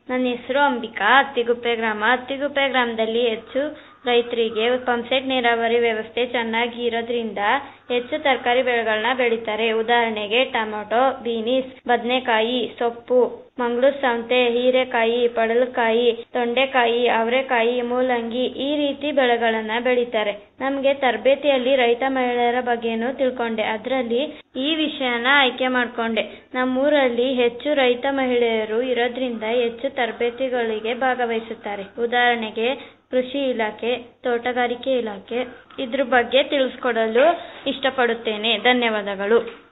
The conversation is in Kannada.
ನನ್ನ ಹೆಸರು ಅಂಬಿಕಾ ಅತ್ತಿಗುಪ್ಪೆ ಗ್ರಾಮ ಅತ್ತಿಗುಪ್ಪೆ ಗ್ರಾಮದಲ್ಲಿ ಹೆಚ್ಚು ರೈತರಿಗೆ ಪಂಪ್ಸೆಟ್ ನೀರಾವರಿ ವ್ಯವಸ್ಥೆ ಚೆನ್ನಾಗಿ ಇರೋದ್ರಿಂದ ಹೆಚ್ಚು ತರಕಾರಿ ಬೆಳೆಗಳನ್ನ ಬೆಳೀತಾರೆ ಉದಾಹರಣೆಗೆ ಟೊಮೊಟೊ ಬೀನಿಸ್ ಬದನೆಕಾಯಿ ಸೊಪ್ಪು ಮಂಗಳೂರು ಸೌತೆ ಹೀರೆಕಾಯಿ ಪಡವಲಕಾಯಿ ತೊಂಡೆಕಾಯಿ ಅವರೆಕಾಯಿ ಮೂಲಂಗಿ ಈ ರೀತಿ ಬೆಳೆಗಳನ್ನ ಬೆಳೀತಾರೆ ನಮಗೆ ತರಬೇತಿಯಲ್ಲಿ ರೈತ ಮಹಿಳೆಯರ ಬಗ್ಗೆನೂ ತಿಳ್ಕೊಂಡೆ ಅದರಲ್ಲಿ ಈ ವಿಷಯನ ಆಯ್ಕೆ ಮಾಡಿಕೊಂಡೆ ನಮ್ಮೂರಲ್ಲಿ ಹೆಚ್ಚು ರೈತ ಮಹಿಳೆಯರು ಇರೋದ್ರಿಂದ ಹೆಚ್ಚು ತರಬೇತಿಗಳಿಗೆ ಭಾಗವಹಿಸುತ್ತಾರೆ ಉದಾಹರಣೆಗೆ ಕೃಷಿ ಇಲಾಖೆ ತೋಟಗಾರಿಕೆ ಇಲಾಖೆ ಇದ್ರ ಬಗ್ಗೆ ತಿಳಿಸ್ಕೊಡಲು ಇಷ್ಟಪಡುತ್ತೇನೆ ಧನ್ಯವಾದಗಳು